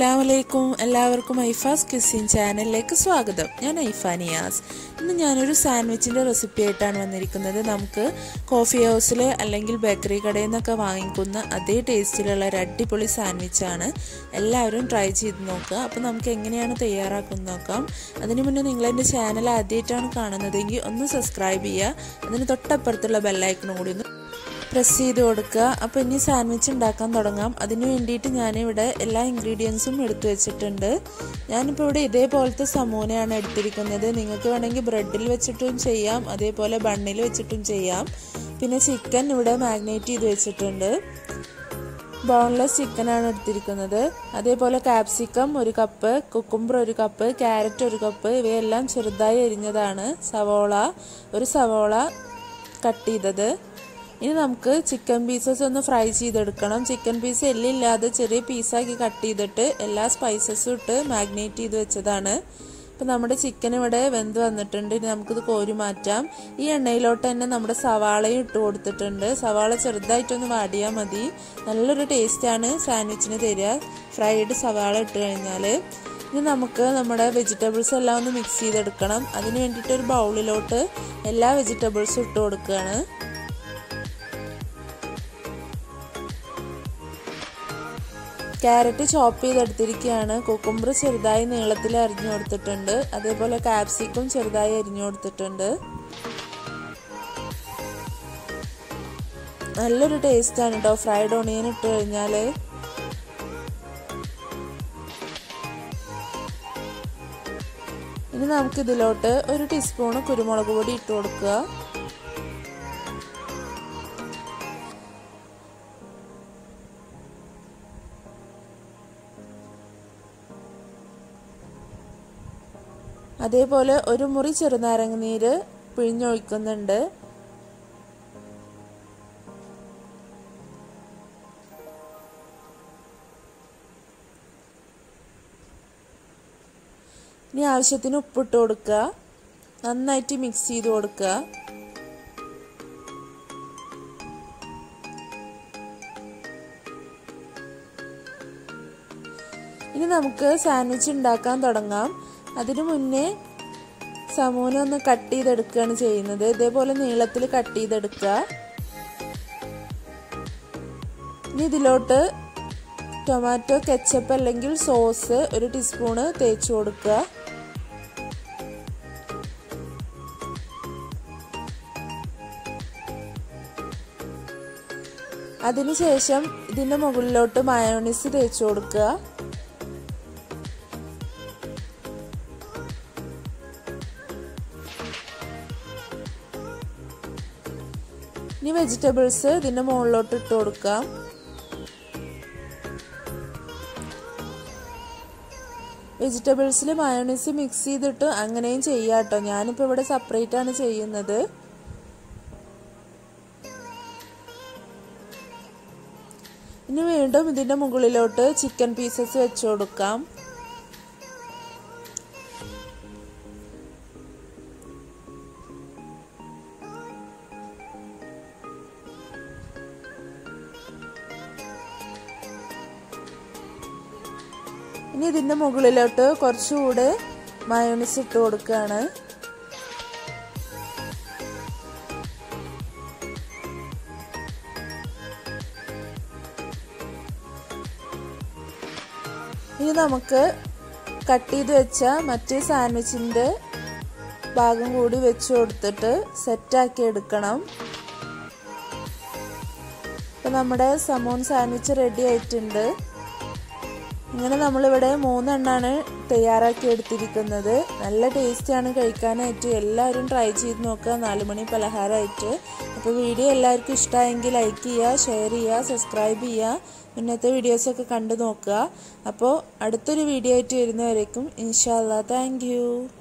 അസ്സലാമലൈക്കും എല്ലാവർക്കും ഐഫാസ് കിസിൻ ചാനലിലേക്ക് സ്വാഗതം ഞാൻ ഐഫ നിയാസ് ഇന്ന് ഞാനൊരു സാൻഡ്വിച്ചിൻ്റെ റെസിപ്പി ആയിട്ടാണ് വന്നിരിക്കുന്നത് നമുക്ക് കോഫി ഹൗസിൽ അല്ലെങ്കിൽ ബേക്കറി കടയിൽ നിന്നൊക്കെ വാങ്ങിക്കുന്ന അതേ ടേസ്റ്റിലുള്ള ഒരു അടിപൊളി സാൻഡ്വിച്ചാണ് എല്ലാവരും ട്രൈ ചെയ്ത് നോക്കുക അപ്പോൾ നമുക്ക് എങ്ങനെയാണ് തയ്യാറാക്കുന്നത് നോക്കാം അതിനു മുന്നേ നിങ്ങൾ എൻ്റെ ചാനൽ ആദ്യമായിട്ടാണ് കാണുന്നതെങ്കിൽ ഒന്ന് സബ്സ്ക്രൈബ് ചെയ്യുക അതിന് തൊട്ടപ്പുറത്തുള്ള ബെല്ലൈക്കണും കൂടി ഒന്ന് പ്രസ് ചെയ്ത് കൊടുക്കുക അപ്പോൾ ഇനി സാൻഡ്വിച്ച് ഉണ്ടാക്കാൻ തുടങ്ങാം അതിന് വേണ്ടിയിട്ട് ഞാനിവിടെ എല്ലാ ഇൻഗ്രീഡിയൻസും എടുത്തു വെച്ചിട്ടുണ്ട് ഞാനിപ്പോൾ ഇവിടെ ഇതേപോലത്തെ സമൂനയാണ് എടുത്തിരിക്കുന്നത് നിങ്ങൾക്ക് വേണമെങ്കിൽ ബ്രെഡിൽ വെച്ചിട്ടും ചെയ്യാം അതേപോലെ ബണ്ണിൽ വെച്ചിട്ടും ചെയ്യാം പിന്നെ ചിക്കൻ ഇവിടെ മാഗ്നേറ്റ് ചെയ്ത് വെച്ചിട്ടുണ്ട് ബോൺലെസ് ചിക്കനാണ് എടുത്തിരിക്കുന്നത് അതേപോലെ കാപ്സിക്കം ഒരു കപ്പ് കുക്കുംബർ ഒരു കപ്പ് ക്യാരറ്റ് ഒരു കപ്പ് ഇവയെല്ലാം ചെറുതായി എരിഞ്ഞതാണ് സവോള ഒരു സവോള കട്ട് ചെയ്തത് ഇനി നമുക്ക് ചിക്കൻ പീസസ് ഒന്ന് ഫ്രൈ ചെയ്തെടുക്കണം ചിക്കൻ പീസ് എല്ലില്ലാതെ ചെറിയ പീസാക്കി കട്ട് ചെയ്തിട്ട് എല്ലാ സ്പൈസസും ഇട്ട് മാഗ്നേറ്റ് ചെയ്ത് വെച്ചതാണ് ഇപ്പം നമ്മുടെ ചിക്കൻ ഇവിടെ വെന്ത് വന്നിട്ടുണ്ട് ഇനി നമുക്കിത് കോരി മാറ്റാം ഈ എണ്ണയിലോട്ട് തന്നെ നമ്മുടെ സവാളയും ഇട്ട് കൊടുത്തിട്ടുണ്ട് സവാള ചെറുതായിട്ടൊന്ന് വാടിയാൽ മതി നല്ലൊരു ടേസ്റ്റാണ് സാൻഡ്വിച്ചിന് തരിക ഫ്രൈഡ് സവാള ഇട്ട് കഴിഞ്ഞാൽ ഇനി നമുക്ക് നമ്മുടെ വെജിറ്റബിൾസ് എല്ലാം ഒന്ന് മിക്സ് ചെയ്തെടുക്കണം അതിന് വേണ്ടിയിട്ട് ഒരു ബൗളിലോട്ട് എല്ലാ വെജിറ്റബിൾസും ഇട്ട് കൊടുക്കുകയാണ് ക്യാരറ്റ് ചോപ്പ് ചെയ്തെടുത്തിരിക്കുകയാണ് കുക്കുംബർ ചെറുതായി നീളത്തിൽ അരിഞ്ഞു കൊടുത്തിട്ടുണ്ട് അതേപോലെ കാപ്സിക്കും ചെറുതായി അരിഞ്ഞു കൊടുത്തിട്ടുണ്ട് നല്ലൊരു ടേസ്റ്റാണ് കേട്ടോ ഫ്രൈഡ് ഓണിയൻ ഇട്ട് കഴിഞ്ഞാൽ ഇനി നമുക്ക് ഇതിലോട്ട് ഒരു ടീസ്പൂണ് കുരുമുളക് പൊടി ഇട്ട് കൊടുക്കുക അതേപോലെ ഒരു മുറി ചെറുനാരങ്ങ നീര് പിഴിഞ്ഞൊഴിക്കുന്നുണ്ട് ഇനി ആവശ്യത്തിന് ഉപ്പിട്ട് കൊടുക്കുക നന്നായിട്ട് മിക്സ് ചെയ്ത് കൊടുക്കുക ഇനി നമുക്ക് സാൻഡ്വിച്ച് ഉണ്ടാക്കാൻ തുടങ്ങാം അതിനു മുന്നേ സമൂന ഒന്ന് കട്ട് ചെയ്തെടുക്കുകയാണ് ചെയ്യുന്നത് ഇതേപോലെ നീളത്തിൽ കട്ട് ചെയ്തെടുക്കുക ഇനി ഇതിലോട്ട് ടൊമാറ്റോ കെച്ചപ്പ് അല്ലെങ്കിൽ സോസ് ഒരു ടീസ്പൂണ് തേച്ച് കൊടുക്കുക അതിനുശേഷം ഇതിൻ്റെ മുകളിലോട്ട് മയോണീസ് തേച്ച് കൊടുക്കുക ഇനി വെജിറ്റബിൾസ് ഇതിൻ്റെ മുകളിലോട്ട് ഇട്ട് കൊടുക്കാം വെജിറ്റബിൾസിൽ മയോണീസ് മിക്സ് ചെയ്തിട്ട് അങ്ങനെയും ചെയ്യാം കേട്ടോ ഞാനിപ്പോൾ ഇവിടെ സെപ്പറേറ്റ് ആണ് ചെയ്യുന്നത് ഇനി വീണ്ടും ഇതിൻ്റെ മുകളിലോട്ട് ചിക്കൻ പീസസ് വെച്ച് കൊടുക്കാം ഇനി ഇതിൻ്റെ മുകളിലോട്ട് കുറച്ചുകൂടെ മയോണിസ് ഇട്ട് കൊടുക്കുകയാണ് ഇനി നമുക്ക് കട്ട് ചെയ്ത് വെച്ച മറ്റേ സാൻഡ്വിച്ചിൻ്റെ ഭാഗം കൂടി വെച്ച് കൊടുത്തിട്ട് സെറ്റാക്കി എടുക്കണം ഇപ്പം നമ്മുടെ സമോൺ സാൻഡ്വിച്ച് റെഡി ആയിട്ടുണ്ട് ഇങ്ങനെ നമ്മളിവിടെ മൂന്നെണ്ണാണ് തയ്യാറാക്കി എടുത്തിരിക്കുന്നത് നല്ല ടേസ്റ്റിയാണ് കഴിക്കാനായിട്ട് എല്ലാവരും ട്രൈ ചെയ്ത് നോക്കുക നാല് മണി പലഹാരമായിട്ട് അപ്പോൾ വീഡിയോ എല്ലാവർക്കും ഇഷ്ടമായെങ്കിൽ ലൈക്ക് ചെയ്യുക ഷെയർ ചെയ്യുക സബ്സ്ക്രൈബ് ചെയ്യുക മുന്നത്തെ വീഡിയോസൊക്കെ കണ്ടു നോക്കുക അപ്പോൾ അടുത്തൊരു വീഡിയോ ആയിട്ട് വരുന്നവരേക്കും ഇൻഷാല്ലാ താങ്ക്